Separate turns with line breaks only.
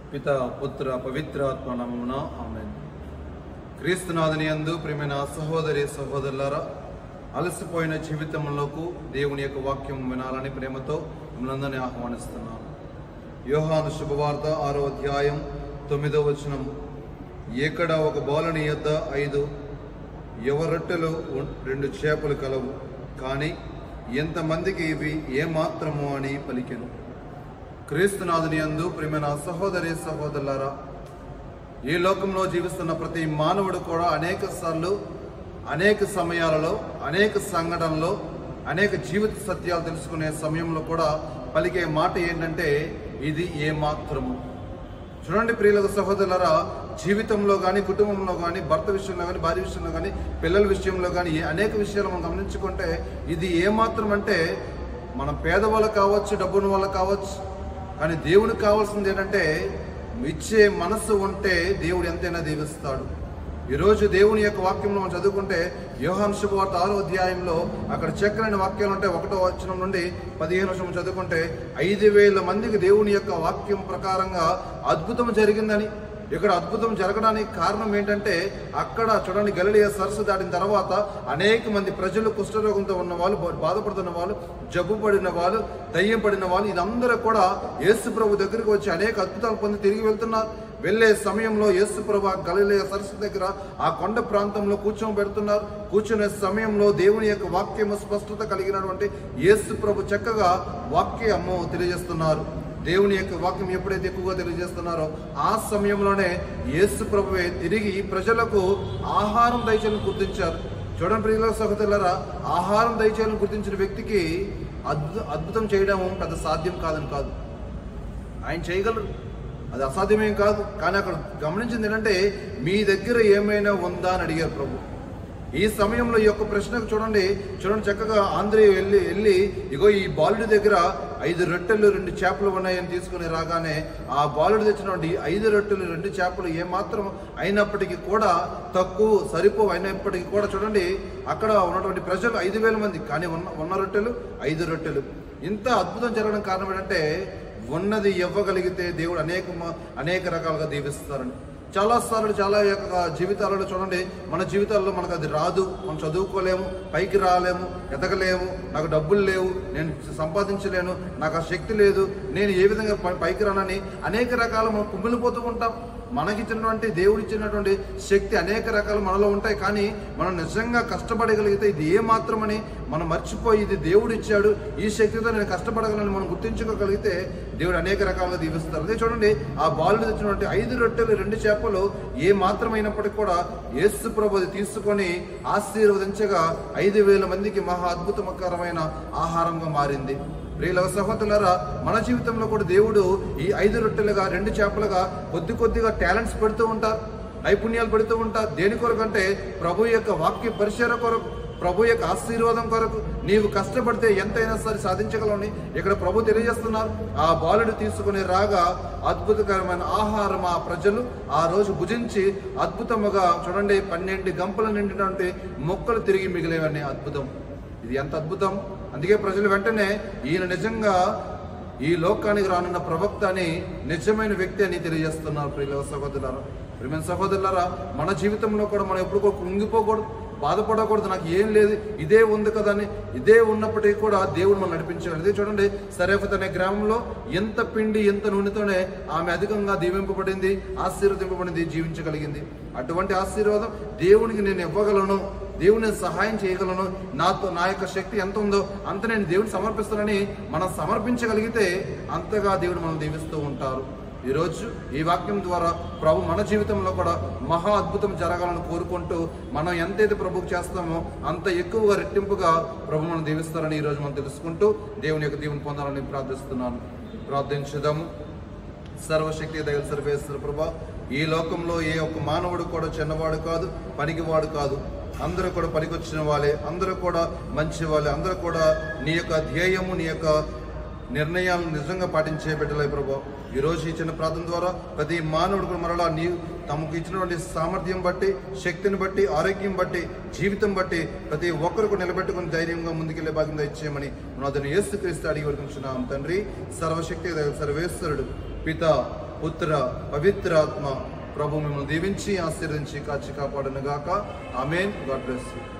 పిత పుత్ర పవిత్రాత్మ నామమున ఆమె క్రీస్తునాథుని యందు ప్రియమైన సహోదరి సహోదరులారా అలసిపోయిన జీవితంలోకి దేవుని యొక్క వాక్యం వినాలని ప్రేమతో మిమ్మల్ని ఆహ్వానిస్తున్నాను యోహాను శుభవార్త ఆరో అధ్యాయం తొమ్మిదో వచనం ఎక్కడ ఒక బాలుని యొద్ద ఐదు ఎవరొట్టెలు ఉన్- రెండు చేపలు కలవు కానీ ఎంతమందికి ఇవి ఏమాత్రము అని పలికెను క్రీస్తునాథుని యందు ప్రియమైన సహోదరి సహోదరులారా ఈ లోకంలో జీవిస్తున్న ప్రతి మానవుడు కూడా అనేక సార్లు అనేక సమయాలలో అనేక సంఘటనలో అనేక జీవిత సత్యాలు తెలుసుకునే సమయంలో కూడా పలికే మాట ఏంటంటే ఇది ఏమాత్రము చూడండి ప్రియుల సహోదరులరా జీవితంలో కానీ కుటుంబంలో కానీ భర్త విషయంలో కానీ భార్య విషయంలో కానీ పిల్లల విషయంలో కానీ ఏ- అనేక విషయాలు మనం గమనించుకుంటే ఇది ఏమాత్రం అంటే మనం పేదవాళ్ళు కావచ్చు డబ్బున్న వాళ్ళు కావచ్చు కానీ దేవునికి కావాల్సింది ఏంటంటే ఇచ్చే మనసు ఉంటే దేవుడు ఎంతైనా దీవిస్తాడు ఈరోజు దేవుని యొక్క వాక్యంలో మనం చదువుకుంటే యోహాన్ శుభవార్త ఆరో అధ్యాయంలో అక్కడ చక్కని వాక్యాలు ఉంటాయి ఒకటో వచనం నుండి పదిహేను వచనం చదువుకుంటే ఐదు వేల మందికి దేవుని యొక్క వాక్యం ప్రకారంగా అద్భుతం జరిగిందని ఇక్కడ అద్భుతం జరగడానికి కారణం ఏంటంటే అక్కడ చూడండి గలిలియ సరస్సు దాటిన తర్వాత అనేక మంది ప్రజలు కుష్ఠరోగంతో ఉన్న వాళ్ళు బా- బాధపడుతున్న వాళ్ళు జబ్బు పడిన వాళ్ళు దయ్యం పడిన వాళ్ళు ఇదందరూ కూడా యేసు ప్రభు దగ్గరికి వచ్చి అనేక అద్భుతాలు పొంది తిరిగి వెళ్తున్నారు వెళ్ళే సమయంలో యేసు ప్రభు ఆ గలిలయ సరస్సు దగ్గర ఆ కొండ ప్రాంతంలో కూర్చొని పెడుతున్నారు కూర్చునే సమయంలో దేవుని యొక్క వాక్యము స్పష్టత కలిగినటువంటి యేసు ప్రభు చక్కగా వాక్యము తెలియజేస్తున్నారు దేవుని యొక్క వాక్యం ఎప్పుడైతే ఎక్కువగా తెలియజేస్తున్నారో ఆ సమయంలోనే యేసు ప్రభువే తిరిగి ప్రజలకు ఆహారం దయచేయాలని గుర్తించారు చూడండి ప్రియుల సహోదరులారా ఆహారం దయచేయాలని గుర్తించిన వ్యక్తికి అద్భు అద్భుతం చేయడం పెద్ద సాధ్యం కాదని కాదు ఆయన చేయగలరు అది అసాధ్యమేం కాదు కానీ అక్కడ గమనించింది ఏంటంటే మీ దగ్గర ఏమైనా ఉందా అని అడిగారు ప్రభు ఈ సమయంలో ఈ యొక్క ప్రశ్నకు చూడండి చూడండి చక్కగా ఆంధ్రే వెళ్ళి వెళ్ళి ఇగో ఈ బాలుడి దగ్గర ఐదు రొట్టెలు రెండు చేపలు ఉన్నాయని తీసుకుని రాగానే ఆ బాలుడు తెచ్చినటువంటి ఐదు రొట్టెలు రెండు చేపలు ఏమాత్రం అయినప్పటికీ కూడా తక్కువ సరిపోవు అయినప్పటికీ కూడా చూడండి అక్కడ ఉన్నటువంటి ప్రజలు ఐదు వేల మంది కానీ ఉన్న ఉన్న రొట్టెలు ఐదు రొట్టెలు ఇంత అద్భుతం జరగడం కారణం ఏంటంటే ఉన్నది ఇవ్వగలిగితే దేవుడు అనేక మ- అనేక రకాలుగా దీవిస్తారని చాలా సార్లు చాలా యొక్క జీవితాలలో చూడండి మన జీవితాల్లో మనకు అది రాదు మనం చదువుకోలేము పైకి రాలేము ఎదగలేము నాకు డబ్బులు లేవు నేను సంపాదించలేను నాకు ఆ శక్తి లేదు నేను ఏ విధంగా పై- పైకి రానని అనేక రకాల మనం కుమిలిపోతూ ఉంటాం మనకిచ్చినటువంటి దేవుడు ఇచ్చినటువంటి శక్తి అనేక రకాలు మనలో ఉంటాయి కానీ మనం నిజంగా కష్టపడగలిగితే ఇది ఏ మాత్రమని మనం మర్చిపోయి ఇది దేవుడు ఇచ్చాడు ఈ శక్తితో నేను కష్టపడగలను మనం గుర్తించుకోగలిగితే దేవుడు అనేక రకాలుగా దీవిస్తారు అదే చూడండి ఆ బాలుడు తెచ్చినటువంటి ఐదు రొట్టెలు రెండు చేపలు ఏ మాత్రమైనప్పటికీ కూడా యేసు ప్రభు అది తీసుకొని ఆశీర్వదించగా ఐదు వేల మందికి మహా అద్భుతకరమైన ఆహారంగా మారింది ప్రియుల సహోదరులారా మన జీవితంలో కూడా దేవుడు ఈ ఐదు రొట్టెలుగా రెండు చేపలుగా కొద్ది కొద్దిగా టాలెంట్స్ పెడుతూ ఉంటారు నైపుణ్యాలు పెడుతూ ఉంటారు దేని కొరకు అంటే ప్రభు యొక్క వాక్య పరిచయ కొరకు ప్రభు యొక్క ఆశీర్వాదం కొరకు నీవు కష్టపడితే ఎంతైనా సరే సాధించగలని ఇక్కడ ప్రభు తెలియజేస్తున్నారు ఆ బాలుడు తీసుకుని రాగా అద్భుతకరమైన ఆహారం ఆ ప్రజలు ఆ రోజు భుజించి అద్భుతముగా చూడండి పన్నెండు గంపలు నిండినటువంటి మొక్కలు తిరిగి మిగిలేవని అద్భుతం ఇది ఎంత అద్భుతం అందుకే ప్రజలు వెంటనే ఈయన నిజంగా ఈ లోకానికి రానున్న ప్రవక్త అని నిజమైన వ్యక్తి అని తెలియజేస్తున్నారు ప్రియుల సహోదరులారా ప్రియమైన సహోదరులారా మన జీవితంలో కూడా మనం ఎప్పుడు కూడా కృంగిపోకూడదు బాధపడకూడదు నాకు ఏం లేదు ఇదే ఉంది కదా అని ఇదే ఉన్నప్పటికీ కూడా దేవుడు మనం నడిపించాడు ఇదే చూడండి సరేఫత్ అనే గ్రామంలో ఎంత పిండి ఎంత నూనెతోనే ఆమె అధికంగా దీవింపబడింది ఆశీర్వదింపబడింది జీవించగలిగింది అటువంటి ఆశీర్వాదం దేవునికి నేను ఇవ్వగలను దేవుని నేను సహాయం చేయగలను నాతో నా యొక్క శక్తి ఎంత ఉందో అంత నేను దేవుని సమర్పిస్తానని మనం సమర్పించగలిగితే అంతగా దేవుడు మనం దీవిస్తూ ఉంటారు ఈరోజు ఈ వాక్యం ద్వారా ప్రభు మన జీవితంలో కూడా మహా అద్భుతం జరగాలని కోరుకుంటూ మనం ఎంతైతే ప్రభుకు చేస్తామో అంత ఎక్కువగా రెట్టింపుగా ప్రభు మనం దీవిస్తారని ఈరోజు మనం తెలుసుకుంటూ దేవుని యొక్క దీవుని పొందాలని ప్రార్థిస్తున్నాను ప్రార్థించుదాము సర్వశక్తి దయలు సర్వేశ్వర ప్రభా ఈ లోకంలో ఏ ఒక్క మానవుడు కూడా చిన్నవాడు కాదు పనికివాడు కాదు అందరూ కూడా పనికొచ్చిన వాళ్ళే అందరూ కూడా మంచి వాళ్ళే అందరూ కూడా నీ యొక్క ధ్యేయము నీ యొక్క నిర్ణయాలను నిజంగా పాటించే బిడ్డలే ప్రభా ఈరోజు ఈ చిన్న ప్రార్థన ద్వారా ప్రతి మానవుడు కూడా మరలా నీ తమకు ఇచ్చినటువంటి సామర్థ్యం బట్టి శక్తిని బట్టి ఆరోగ్యం బట్టి జీవితం బట్టి ప్రతి ఒక్కరికి నిలబెట్టుకుని ధైర్యంగా ముందుకెళ్లే భాగ్యం ఇచ్చేయమని మన అతను యేసుక్రీస్తు అడిగి వర్తించున్నాం తండ్రి సర్వశక్తి సర్వేశ్వరుడు పిత పుత్ర పవిత్రాత్మ ప్రభు మిమ్మల్ని దీవించి ఆశీర్వదించి కాచి కాపాడును గాక ఆమెన్ గాడ్ బ్లెస్ యూ